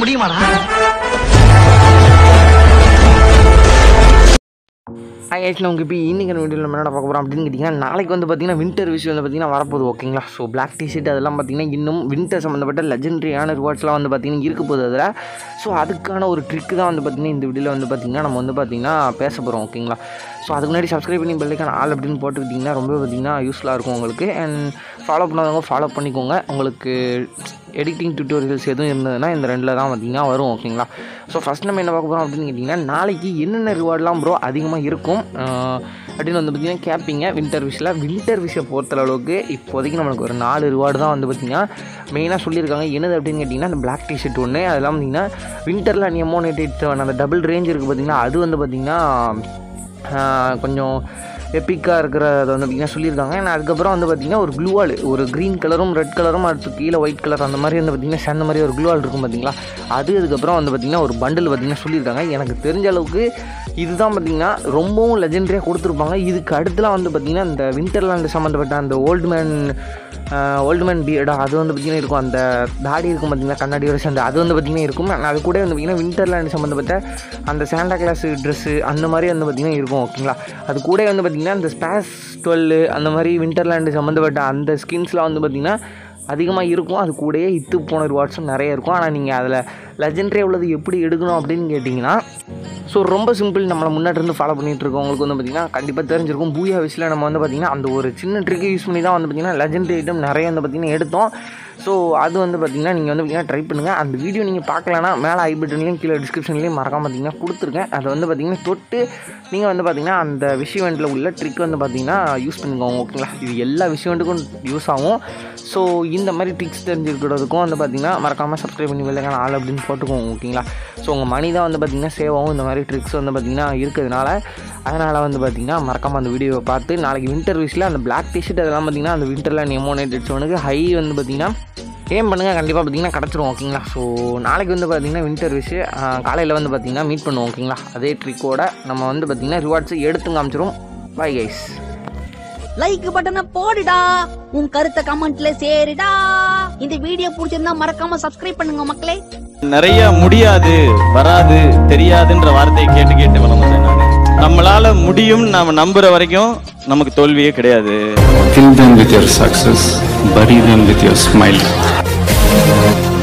முடியுமாடா ஆக்சுவலாக உங்களுக்கு இப்போ இன்றைக்கி வீடியோவில் நம்ம என்ன பார்க்க போகிறோம் அப்படின்னு கேட்டிங்கன்னா நாளைக்கு வந்து பார்த்தீங்கன்னா வின்டர் விஷயம் வந்து பார்த்தீங்கன்னா வரப்போகுது ஓகேங்களா ஸோ பிளாக் டிஷர்ட் அதெல்லாம் பார்த்தீங்கன்னா இன்னும் வின்டர் சம்மந்தப்பட்ட லெஜெண்டரியான ரிவார்ட்ஸ்லாம் வந்து பார்த்தீங்கன்னா இருக்க போகுது அதில் ஸோ அதுக்கான ஒரு ட்ரிக்கு தான் வந்து பார்த்தீங்கன்னா இந்த வீடியோவில் வந்து பார்த்தீங்கன்னா நம்ம வந்து பார்த்தீங்கன்னா பேச போகிறோம் ஓகேங்களா ஸோ அதுக்கு முன்னாடி சப்ஸ்கிரைப் பண்ணி பெல்லைக்கான ஆள் அப்படின்னு போட்டுக்கிட்டிங்கன்னா ரொம்ப பார்த்தீங்கன்னா யூஸ்ஃபுல்லாக இருக்கும் உங்களுக்கு அண்ட் ஃபாலோ பண்ணாதவங்க ஃபாலோ பண்ணிக்கோங்க உங்களுக்கு எடிட்டிங் டியூட்டோரியல்ஸ் எதுவும் இருந்ததுன்னா இந்த ரெண்டில் தான் பார்த்தீங்கன்னா வரும் ஓகேங்களா ஸோ ஃபஸ்ட் நம்ம என்ன பார்க்க போகிறோம் அப்படின்னு கேட்டிங்கன்னா நாளைக்கு என்னென்ன ரிவார்ட்லாம் ப்ரோ அதிகமாக இருக்கும் ஆஹ் அப்படின்னு வந்து பார்த்திங்கன்னா கேட்பீங்க வின்டர் விஷில் வின்டர் விஷை பொறுத்த அளவுக்கு இப்போதைக்கு நம்மளுக்கு ஒரு நாலு ரிவார்டு தான் வந்து பார்த்திங்கன்னா மெயினாக சொல்லியிருக்காங்க என்னது அப்படின்னு கேட்டிங்கன்னா அந்த பிளாக் டிஷர்ட் ஒன்று அதெல்லாம் பார்த்தீங்கன்னா வின்டரில் நீ அமௌண்ட் அந்த டபுள் ரேஞ்ச் இருக்குது பார்த்தீங்கன்னா அது வந்து பார்த்திங்கன்னா ஆஹ் கொஞ்சம் எப்பிக்காக இருக்கிறத வந்து பார்த்திங்கன்னா சொல்லியிருக்காங்க ஏன்னா அதுக்கப்புறம் வந்து பார்த்திங்கன்னா ஒரு க்ளூவால் ஒரு க்ரீன் கலரும் ரெட் கலரும் அடுத்து கீழே ஒயிட் கலர் அந்த மாதிரி வந்து பார்த்திங்கன்னா சேர்ந்த மாதிரி ஒரு க்ளூவால் இருக்கும் பார்த்தீங்களா அது அதுக்கப்புறம் வந்து பார்த்திங்கன்னா ஒரு பண்டில் பார்த்திங்கன்னா சொல்லியிருக்காங்க எனக்கு தெரிஞ்ச அளவுக்கு இதுதான் பார்த்திங்கன்னா ரொம்பவும் லெஜெண்டரியாக கொடுத்துருப்பாங்க இதுக்கு அடுத்துலாம் வந்து பார்த்திங்கன்னா இந்த வின்டர்லாண்டு சம்மந்தப்பட்ட அந்த ஓல்டு மேன் ஓல்டு மேன் பியர்டா அது வந்து பார்த்திங்கன்னா இருக்கும் அந்த தாடி இருக்கும் பார்த்திங்கன்னா கண்ணாடியோட சேர்ந்து அது வந்து பார்த்திங்கன்னா இருக்கும் ஆனா அது கூட வந்து பார்த்திங்கன்னா வின்டர்லாண்டு சம்மந்தப்பட்ட அந்த சாண்டா கிளாஸ் ட்ரெஸ்ஸு அந்த மாதிரி வந்து பார்த்திங்கன்னா இருக்கும் ஓகேங்களா அது கூட வந்து பார்த்திங்கன்னா இந்த ஸ்பேஸ் டுவெல் அந்த மாதிரி வின்டர்லாண்டு சம்மந்தப்பட்ட அந்த ஸ்கின்ஸ்லாம் வந்து பார்த்திங்கன்னா அதிகமாக இருக்கும் அது கூடயே இத்து போன ரிவார்ட்ஸும் நிறைய இருக்கும் ஆனால் நீங்கள் அதில் லெஜெண்டரியாக உள்ளது எப்படி எடுக்கணும் அப்படின்னு கேட்டிங்கன்னா ஸோ ரொம்ப சிம்பிள் நம்மளை முன்னாடி இருந்து ஃபாலோ பண்ணிட்டு இருக்கோம் உங்களுக்கு வந்து பார்த்திங்கன்னா கண்டிப்பாக தெரிஞ்சிருக்கும் பூயா விஷயில் நம்ம வந்து பார்த்திங்கன்னா அந்த ஒரு சின்ன ட்ரிக்கை யூஸ் பண்ணி தான் வந்து பார்த்திங்கன்னா லெஜெண்டரி ஐட்டம் நிறைய வந்து பார்த்திங்கன்னா எடுத்தோம் ஸோ அது வந்து பார்த்திங்கன்னா நீங்கள் வந்து பார்த்திங்கன்னா ட்ரை பண்ணுங்கள் அந்த வீடியோ நீங்கள் பார்க்கலன்னா மேலே ஐ பட்டன்லையும் கீழே டிஸ்கிரிப்ஷன்லேயும் மறக்காம பார்த்திங்கன்னா கொடுத்துருக்கேன் அதை வந்து பார்த்திங்கன்னா தொட்டு நீங்கள் வந்து பார்த்திங்கன்னா அந்த விஷயவெண்ட்டில் உள்ள ட்ரிக் வந்து பார்த்திங்கன்னா யூஸ் பண்ணிக்கோங்க ஓகேங்களா இது எல்லா விஷயவெண்ட்டுக்கும் யூஸ் ஆகும் ஸோ இந்த மாதிரி ட்ரிக்ஸ் தெரிஞ்சுக்கிறதுக்கும் வந்து பார்த்திங்கன்னா மறக்காமல் சப்ஸ்கிரைப் பண்ணி வெள்ளைக்கான ஆள் அப்படின்னு போட்டுக்கோங்க ஓகேங்களா ஸோ உங்கள் மணி தான் வந்து பார்த்திங்கன்னா சேவ் ஆகும் இந்த மாதிரி ட்ரிக்ஸ் வந்து பார்த்திங்கன்னா இருக்கிறதுனால அதனால் வந்து பார்த்திங்கன்னா மறக்காமல் அந்த வீடியோவை பார்த்து நாளைக்கு வின்டர் விஷயில் அந்த பிளாக் டிஷர்ட் அதெல்லாம் பார்த்திங்கன்னா அந்த வின்டரில் நெமோனேட் அடிச்சவனுக்கு ஹை வந்து பார்த்திங்கன்னா ஏம் பண்ணுங்கள் கண்டிப்பாக பார்த்தீங்கன்னா கிடச்சிரும் ஓகேங்களா ஸோ நாளைக்கு வந்து பார்த்தீங்கன்னா வின்டர் விஷ் காலையில் வந்து பார்த்தீங்கன்னா மீட் பண்ணுவோம் ஓகேங்களா அதே ட்ரிக்கோட நம்ம வந்து பார்த்தீங்கன்னா ரிவார்ட்ஸ் எடுத்து காமிச்சிரும் பை கைஸ் லைக் பட்டனை போடுடா உன் கருத்தை கமெண்ட்ல சேருடா இந்த வீடியோ பிடிச்சிருந்தா மறக்காம சப்ஸ்கிரைப் பண்ணுங்க மக்களே நிறைய முடியாது வராது தெரியாதுன்ற வார்த்தையை கேட்டு கேட்டு வளர்ந்தேன் நான் நம்மளால முடியும் நாம நம்புற வரைக்கும் நமக்கு தோல்வியே கிடையாது Kill them with your success, bury them with your smile.